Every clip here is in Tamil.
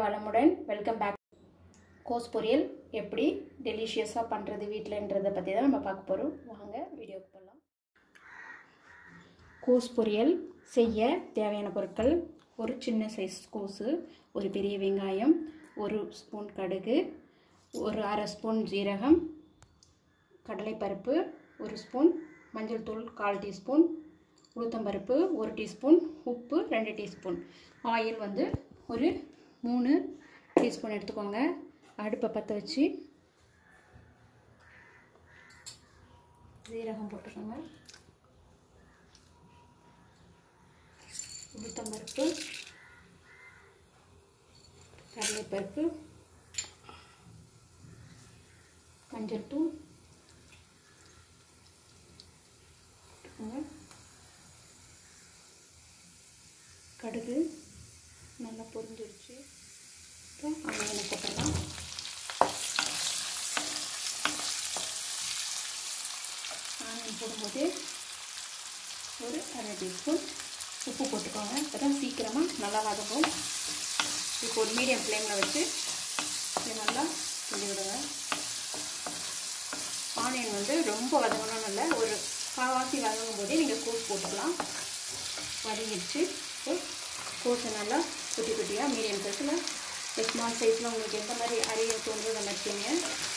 வளமுடன் வெல்கம் பேக் கோஸ் பொரியல் எப்படி டெலிஷியஸாக பண்ணுறது வீட்டிலன்றதை பற்றி தான் நம்ம பார்க்க போகிறோம் வாங்க வீடியோக்கு போகலாம் கோஸ் பொரியல் செய்ய தேவையான பொருட்கள் ஒரு சின்ன சைஸ் கோஸு ஒரு பெரிய வெங்காயம் ஒரு ஸ்பூன் கடுகு ஒரு அரை ஸ்பூன் ஜீரகம் கடலைப்பருப்பு ஒரு ஸ்பூன் மஞ்சள் தூள் கால் டீஸ்பூன் உளுத்தம்பருப்பு ஒரு டீஸ்பூன் உப்பு ரெண்டு டீஸ்பூன் ஆயில் வந்து ஒரு மூணு டீஸ்பூன் எடுத்துக்கோங்க அடுப்பை பற்ற வச்சு ஜீரகம் போட்டுக்கோங்க உளுத்தம்பருப்பு கடலைப்பருப்பு மஞ்சள் தூள் போட்டுக்கோங்க கடுகு நல்லா பொரிஞ்சிருச்சு இப்போ ஆனியனை போட்டுடலாம் ஆனியன் போடும்போது ஒரு அரை டீஸ்பூன் உப்பு போட்டுக்கோங்க அப்போ தான் சீக்கிரமாக நல்லா வதங்கும் இப்போ ஒரு மீடியம் ஃப்ளேமில் வச்சு இதை நல்லா கிண்டி விடுங்க ஆனியன் வந்து ரொம்ப வதங்கணும்னு இல்லை ஒரு காவாசி வதங்கும் போதே நீங்கள் கோஸ் போட்டுக்கலாம் வதங்கிடுச்சு இப்போ கோஸை நல்லா குட்டி குட்டியாக மீடியம் சைஸில் ஸ்மால் சைஸில் உங்களுக்கு எந்த மாதிரி அரிய தோணுதோ அதை வச்சுங்க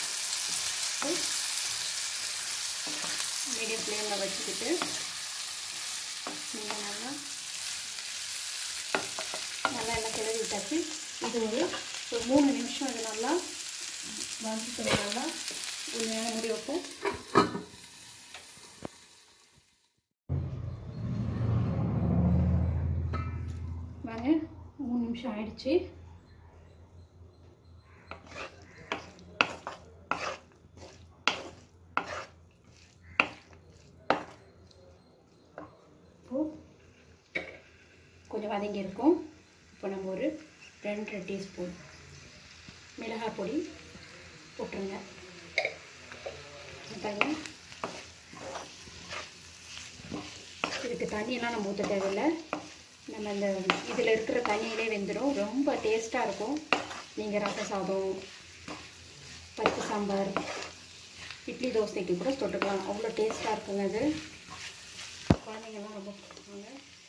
மீடியம் ஃப்ளேமில் வச்சுக்கிட்டு நீங்கள் நல்லா நல்லா எல்லாம் கிளறி விட்டாச்சு இது ஒரு ஒரு மூணு நிமிஷம் இது நல்லா வதக்கிட்டு நல்லா உண்மையான முடி வைப்போம் வாங்க மூணு நிமிஷம் ஆயிடுச்சு இப்போ கொஞ்சம் வதங்கி இருக்கும் இப்போ நம்ம ஒரு ரெண்டரை டீஸ்பூன் மிளகாய் பொடி போட்டுருங்க பாருங்க இதுக்கு தண்ணியெல்லாம் நம்ம ஊற்ற தேவையில்லை நம்ம இந்த இதில் இருக்கிற தண்ணியிலே வெந்துடும் ரொம்ப டேஸ்ட்டாக இருக்கும் நீங்கள் ரச சாதம் பச்சை சாம்பார் இட்லி தோசைக்கு கூட தொட்டுக்கலாம் அவ்வளோ டேஸ்ட்டாக இருக்குங்க அது குழந்தைங்கள்லாம் ரொம்ப பிடிக்குவாங்க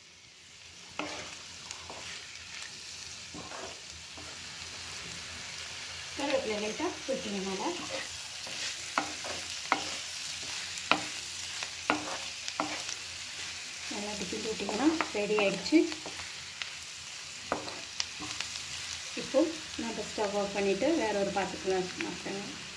கருவேப்பிலை லைட்டாக பிடிச்சிங்க மேலே நல்லா டிப்பிட்டு விட்டிங்கன்னா ரெடி ஆகிடுச்சு இப்போ நம்ம ஸ்டவ் ஆஃப் பண்ணிவிட்டு வேற ஒரு பாத்திரத்தில் மாற்றுறேங்க